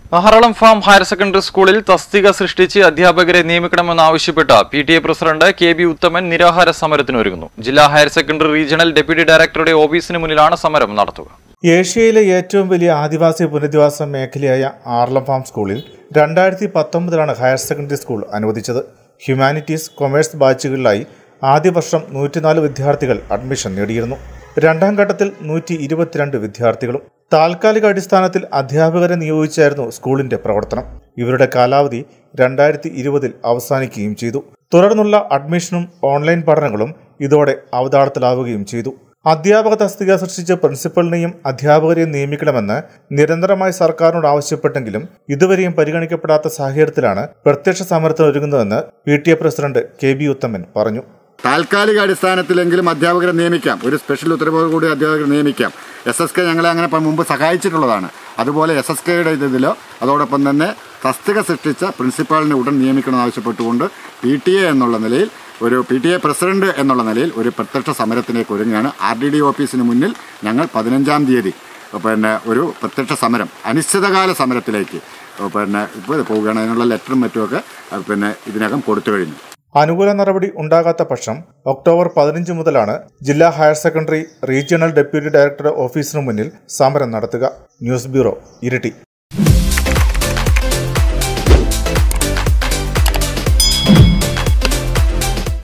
മഹറളം farm higher secondary സ്കൂളിൽ തസ്തിക സൃഷ്ടിച്ച് അധ്യാപകരെ നിയമിക്കണമെന്നാവശ്യപ്പെട്ട് P T A president K B Uthaman നിരാഹാര സമരത്തിനൊരുങ്ങുന്നു ജില്ലാ ഹയർ സെക്കൻഡറി റീജിയണൽ ഡെപ്യൂട്ടി ഡയറക്ടറുടെ ഓഫീസിന് മുന്നിലാണ് സമരം നടത്തുക ഏഷ്യയിലെ ഏറ്റവും വലിയ ആദിവാസി പുനരധിവാസ മേഖലയായ ആർലം ഫാം സ്കൂളിൽ രണ്ടായിരത്തി പത്തൊമ്പതിലാണ് ഹയർ സെക്കൻഡറി സ്കൂൾ അനുവദിച്ചത് ഹ്യൂമാനിറ്റീസ് കൊമേഴ്സ് ബാച്ചുകളിലായി ആദ്യ വർഷം നൂറ്റിനാല് വിദ്യാർത്ഥികൾ അഡ്മിഷൻ നേടിയിരുന്നു രണ്ടാം ഘട്ടത്തിൽ നൂറ്റി ഇരുപത്തിരണ്ട് വിദ്യാർത്ഥികളും താൽക്കാലിക അടിസ്ഥാനത്തിൽ അധ്യാപകരെ നിയോഗിച്ചായിരുന്നു സ്കൂളിന്റെ പ്രവർത്തനം ഇവരുടെ കാലാവധി രണ്ടായിരത്തി ഇരുപതിൽ അവസാനിക്കുകയും ചെയ്തു തുടർന്നുള്ള അഡ്മിഷനും ഓൺലൈൻ പഠനങ്ങളും ഇതോടെ അവതാളത്തിലാവുകയും ചെയ്തു അധ്യാപക തസ്തിക സൃഷ്ടിച്ച് പ്രിൻസിപ്പലിനെയും അധ്യാപകരെയും നിയമിക്കണമെന്ന് നിരന്തരമായി സർക്കാരിനോട് ആവശ്യപ്പെട്ടെങ്കിലും ഇതുവരെയും പരിഗണിക്കപ്പെടാത്ത സാഹചര്യത്തിലാണ് പ്രത്യക്ഷ സമരത്തിന് ഒരുങ്ങുന്നതെന്ന് P T A president K B Uthaman പറഞ്ഞു താൽക്കാലിക അടിസ്ഥാനത്തിലെങ്കിലും അധ്യാപകരെ നിയമിക്കാം ഒരു സ്പെഷ്യൽ ഉത്തരവോട് കൂടി അധ്യാപകരെ നിയമിക്കാം എസ് എസ് കെ ഞങ്ങളെ അങ്ങനെ പ- മുമ്പ് സഹായിച്ചിട്ടുള്ളതാണ് അതുപോലെ എസ് എസ് കെയുടെ ഇതിലോ അതോടൊപ്പം തന്നെ തസ്തിക സൃഷ്ടിച്ച പ്രിൻസിപ്പാളിനെ ഉടൻ നിയമിക്കണമെന്ന് ആവശ്യപ്പെട്ടുകൊണ്ട് പി ടി എ എന്നുള്ള നിലയിൽ ഒരു പി ടി എ പ്രസിഡന്റ് എന്നുള്ള നിലയിൽ ഒരു പ്രത്യക്ഷ സമരത്തിലേക്ക് ഒരുങ്ങുകയാണ് ആർ ഡി ഡി ഓഫീസിന് മുന്നിൽ ഞങ്ങൾ പതിനഞ്ചാം തീയതി പിന്നെ ഒരു പ്രത്യക്ഷ സമരം അനിശ്ചിതകാല സമരത്തിലേക്ക് പിന്നെ ഇപ്പോൾ പോവുകയാണ് അതിനുള്ള ലെറ്ററും മറ്റുമൊക്കെ അഹ് പിന്നെ ഇതിനകം കൊടുത്തു കഴിഞ്ഞു അനുകൂല നടപടി ഉണ്ടാകാത്ത പക്ഷം ഒക്ടോബർ പതിനഞ്ച് മുതലാണ് ജില്ലാ ഹയർ സെക്കൻഡറി റീജിയണൽ ഡെപ്യൂട്ടി ഡയറക്ടറുടെ ഓഫീസിനു മുന്നിൽ സമരം നടത്തുക ന്യൂസ് ബ്യൂറോ ഇരിട്ടി